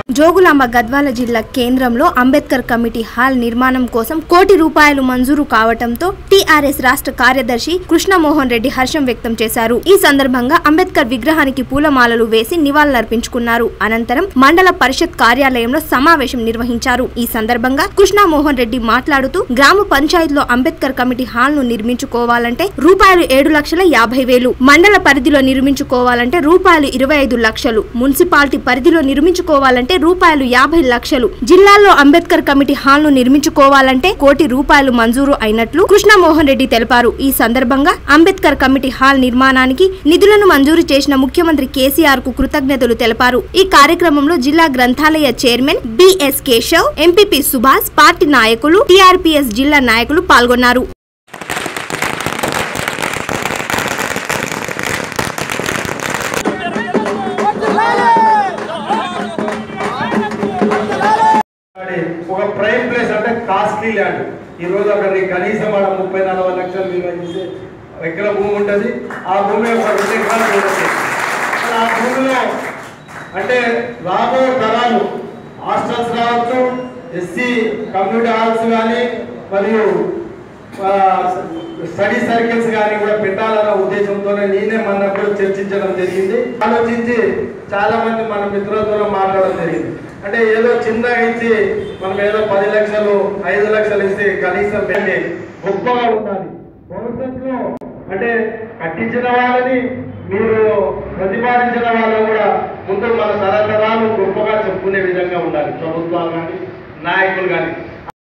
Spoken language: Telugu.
జోగులాంబ గద్వాల జిల్లా కేంద్రంలో అంబేద్కర్ కమిటీ హాల్ నిర్మాణం కోసం కోటి రూపాయలు మంజూరు కావటంతో టీఆర్ఎస్ రాష్ట్ర కార్యదర్శి కృష్ణమోహన్ రెడ్డి హర్షం వ్యక్తం చేశారు ఈ సందర్భంగా అంబేద్కర్ విగ్రహానికి పూలమాలలు వేసి నివాళులర్పించుకున్నారు అనంతరం మండల పరిషత్ కార్యాలయంలో సమావేశం నిర్వహించారు ఈ సందర్భంగా కృష్ణమోహన్ రెడ్డి మాట్లాడుతూ గ్రామ పంచాయతీలో అంబేద్కర్ కమిటీ హాల్ ను నిర్మించుకోవాలంటే రూపాయలు ఏడు లక్షల యాభై వేలు మండల పరిధిలో నిర్మించుకోవాలంటే రూపాయలు ఇరవై ఐదు లక్షలు మున్సిపాలిటీ పరిధిలో నిర్మించుకోవాలంటే రూపాయలు యాభై లక్షలు జిల్లాలో అంబేద్కర్ కమిటీ హాల్ ను నిర్మించుకోవాలంటే కోటి రూపాయలు మంజూరు అయినట్లు కృష్ణమోహన్ రెడ్డి తెలిపారు ఈ సందర్భంగా అంబేద్కర్ కమిటీ హాల్ నిర్మాణానికి నిధులను మంజూరు చేసిన ముఖ్యమంత్రి కేసీఆర్ కు కృతజ్ఞతలు తెలిపారు ఈ కార్యక్రమంలో జిల్లా గ్రంథాలయ chairman BS Keshav MPP Subhash party నాయకులు టీఆర్పీఎస్ జిల్లా నాయకులు పాల్గొన్నారు అది ఒక ప్రైమ్ ప్లేస్ అంటే కాస్ట్లీ ల్యాండ్ ఈ రోజు అక్కడ కనీసం ఆడ ముప్పై నలభై లక్షలు విలువ చేసే ఎకరా భూమి ఉంటుంది ఆ భూమి ఒక రెండు ఎకరాలు ఉంటుంది ఆ భూమిలో అంటే రాబో తరాలు హాస్టల్స్ రావచ్చు ఎస్సీ కమ్యూనిటీ హాల్స్ కానీ మరియు ఆ, స్టడీ సర్కిల్స్ కానీ కూడా పెట్టాలన్న ఉద్దేశంతోనే నేనే మన కూడా చర్చించడం జరిగింది ఆలోచించి చాలా మంది మన మిత్రుల ద్వారా మాట్లాడడం జరిగింది అంటే ఏదో చిన్నగా ఇచ్చి మనం ఏదో పది లక్షలు ఐదు లక్షలు ఇస్తే కనీసం పెట్టి గొప్పగా ఉండాలి భవిష్యత్తులో అంటే కట్టించిన వాళ్ళని మీరు ప్రతిపాదించిన వాళ్ళని కూడా ముందు మన తరతరాలు గొప్పగా చెప్పుకునే విధంగా ఉండాలి ప్రభుత్వాలు కానీ నాయకులు కానీ